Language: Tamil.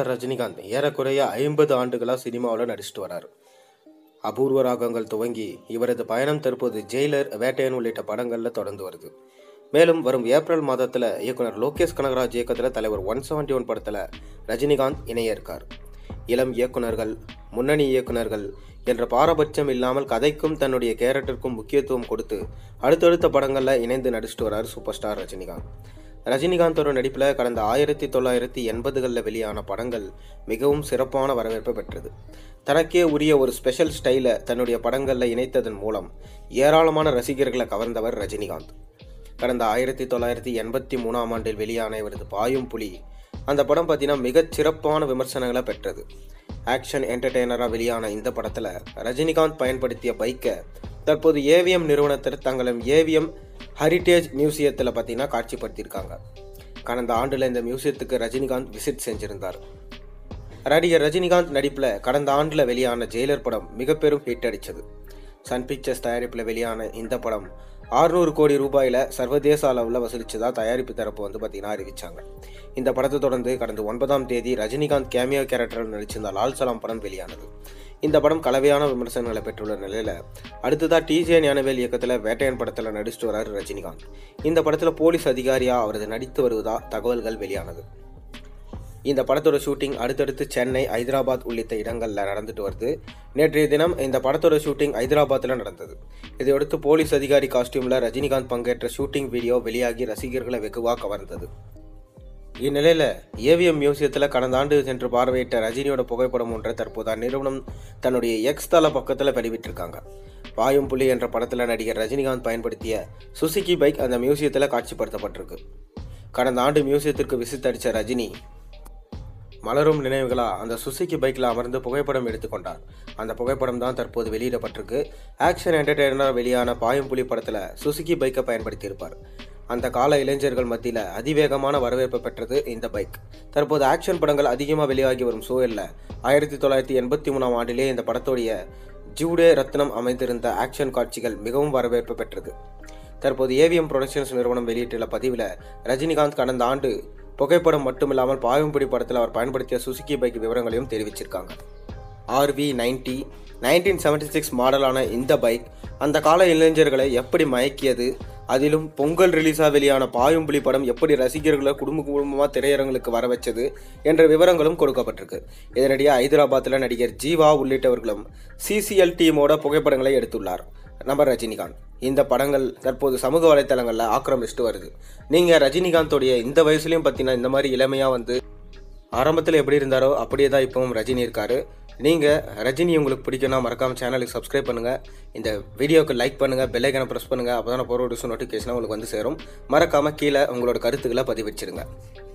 நடிகர் ரஜினிகாந்த் ஏறக்குறைய ஐம்பது ஆண்டுகளாக சினிமாவில் நடிச்சிட்டு வராரு அபூர்வ ராகங்கள் துவங்கி இவரது பயணம் தற்போது ஜெயிலர் வேட்டையன் உள்ளிட்ட படங்களில் தொடர்ந்து வருது மேலும் வரும் ஏப்ரல் மாதத்தில் இயக்குனர் லோகேஷ் கனகராஜ் இயக்கத்தில் தலைவர் ஒன் செவன்டி ஒன் படத்தில் ரஜினிகாந்த் இணைய இருக்கார் இளம் இயக்குனர்கள் முன்னணி இயக்குனர்கள் என்ற பாரபட்சம் இல்லாமல் கதைக்கும் தன்னுடைய கேரக்டருக்கும் முக்கியத்துவம் கொடுத்து அடுத்தடுத்த படங்களில் இணைந்து நடிச்சிட்டு வரார் சூப்பர் ஸ்டார் ரஜினிகாந்த் ரஜினிகாந்தோட நடிப்பில் கடந்த ஆயிரத்தி தொள்ளாயிரத்தி எண்பதுகளில் வெளியான படங்கள் மிகவும் சிறப்பான வரவேற்பை பெற்றது தனக்கே உரிய ஒரு ஸ்பெஷல் ஸ்டைலை தன்னுடைய படங்களில் இணைத்ததன் மூலம் ஏராளமான ரசிகர்களை கவர்ந்தவர் ரஜினிகாந்த் கடந்த ஆயிரத்தி தொள்ளாயிரத்தி எண்பத்தி மூணாம் ஆண்டில் வெளியான இவரது பாயும் புலி அந்த படம் பார்த்தீங்கன்னா மிகச் சிறப்பான விமர்சனங்களை பெற்றது ஆக்ஷன் என்டர்டெய்னராக வெளியான இந்த படத்தில் ரஜினிகாந்த் பயன்படுத்திய பைக்கை தற்போது ஏவிஎம் நிறுவனத்தில் தங்களின் ஏவிஎம் ஹெரிட்டேஜ் மியூசியத்தில் பார்த்தீங்கன்னா காட்சிப்படுத்தியிருக்காங்க கடந்த ஆண்டில் இந்த மியூசியத்துக்கு ரஜினிகாந்த் விசிட் செஞ்சிருந்தார் நடிகர் ரஜினிகாந்த் நடிப்பில் கடந்த ஆண்டில் வெளியான ஜெயிலர் படம் மிக பெரும் ஹிட் அடித்தது சன் பிக்சர்ஸ் தயாரிப்பில் வெளியான இந்த படம் 600 கோடி ரூபாயில் சர்வதேச அளவில் வசூலிச்சதா தயாரிப்பு தரப்பு வந்து பார்த்தீங்கன்னா அறிவிச்சாங்க இந்த படத்தை தொடர்ந்து கடந்த ஒன்பதாம் தேதி ரஜினிகாந்த் கேமியோ கேரக்டரில் நடிச்சிருந்த லால் சலாம் படம் வெளியானது இந்த படம் கலவையான விமர்சனங்களை பெற்றுள்ள நிலையில் அடுத்ததாக டிஜே ஞானவேல் இயக்கத்தில் வேட்டையன் படத்தில் நடிச்சிட்டு வராரு ரஜினிகாந்த் இந்த படத்தில் போலீஸ் அதிகாரியாக அவரது நடித்து வருவதா தகவல்கள் வெளியானது இந்த படத்தோட ஷூட்டிங் அடுத்தடுத்து சென்னை ஹைதராபாத் உள்ளிட்ட இடங்களில் நடந்துட்டு வருது நேற்றைய தினம் இந்த படத்தோட ஷூட்டிங் ஹைதராபாத்தில் நடந்தது இதையடுத்து போலீஸ் அதிகாரி காஸ்டியூமில் ரஜினிகாந்த் பங்கேற்ற ஷூட்டிங் வீடியோ வெளியாகி ரசிகர்களை வெகுவாக கவர்ந்தது இந்நிலையில் ஏவிஎம் மியூசியத்தில் கடந்த ஆண்டு சென்று பார்வையிட்ட ரஜினியோட புகைப்படம் ஒன்றை தற்போது அந்நிறுவனம் தன்னுடைய எக்ஸ் தள பக்கத்தில் பதிவிட்டிருக்காங்க பாயும் புலி என்ற படத்தில் நடிகர் ரஜினிகாந்த் பயன்படுத்திய சுசுகி பைக் அந்த மியூசியத்தில் காட்சிப்படுத்தப்பட்டிருக்கு கடந்த ஆண்டு மியூசியத்திற்கு விசிட் அடித்த ரஜினி மலரும் நினைவுகளா அந்த சுசுகி பைக்கில் அமர்ந்து புகைப்படம் எடுத்துக்கொண்டார் அந்த புகைப்படம் தான் தற்போது வெளியிடப்பட்டிருக்கு ஆக்ஷன் என்டர்டெய்னர் வெளியான பாயும் புலி படத்தில் சுசுகி பைக்கை பயன்படுத்தியிருப்பார் அந்த கால இளைஞர்கள் மத்தியில் அதிவேகமான வரவேற்பு பெற்றது இந்த பைக் தற்போது ஆக்ஷன் படங்கள் அதிகமாக வெளியாகி வரும் சூழலில் ஆயிரத்தி தொள்ளாயிரத்தி எண்பத்தி மூணாம் ஆண்டிலே இந்த படத்துடைய ஜூடே ரத்னம் அமைந்திருந்த ஆக்ஷன் காட்சிகள் மிகவும் வரவேற்பு பெற்றது தற்போது ஏவிஎம் புரொடக்ஷன்ஸ் நிறுவனம் வெளியிட்டுள்ள பதிவில் ரஜினிகாந்த் கடந்த ஆண்டு புகைப்படம் மட்டுமில்லாமல் பாயம்புடி படத்தில் அவர் பயன்படுத்திய சுசுகி பைக் விவரங்களையும் தெரிவிச்சிருக்காங்க RV ninety nineteen seventy six மாடலான இந்த பைக் அந்த கால இளைஞர்களை எப்படி மயக்கியது அதிலும் பொங்கல் ரிலீஸாக வெளியான பாயும்புலி படம் எப்படி ரசிகர்களை குடும்ப குடும்பமாக திரையரங்களுக்கு வர வச்சது என்ற விவரங்களும் கொடுக்கப்பட்டிருக்கு இதனிடையே ஹைதராபாத்தில் நடிகர் ஜீவா உள்ளிட்டவர்களும் சிசிஎல் டீமோட புகைப்படங்களை எடுத்துள்ளார் நம்ம ரஜினிகாந்த் இந்த படங்கள் தற்போது சமூக வலைத்தளங்களில் ஆக்கிரமிச்சுட்டு வருது நீங்கள் ரஜினிகாந்தோடைய இந்த வயசுலையும் பார்த்தீங்கன்னா இந்த மாதிரி இளமையாக வந்து ஆரம்பத்தில் எப்படி இருந்தாரோ அப்படியே தான் இப்பவும் ரஜினி இருக்காரு நீங்கள் ரஜினி உங்களுக்கு பிடிக்கும்னா மறக்காம சேனலுக்கு சப்ஸ்கிரைப் பண்ணுங்கள் இந்த வீடியோக்கு லைக் பண்ணுங்கள் பெல்லைக்கனை ப்ரெஸ் பண்ணுங்கள் அப்போ தான் போகிற நோட்டிஃபிகேஷன் உங்களுக்கு வந்து சேரும் மறக்காமல் கீழே உங்களோட கருத்துக்களை பதிவிச்சிருங்க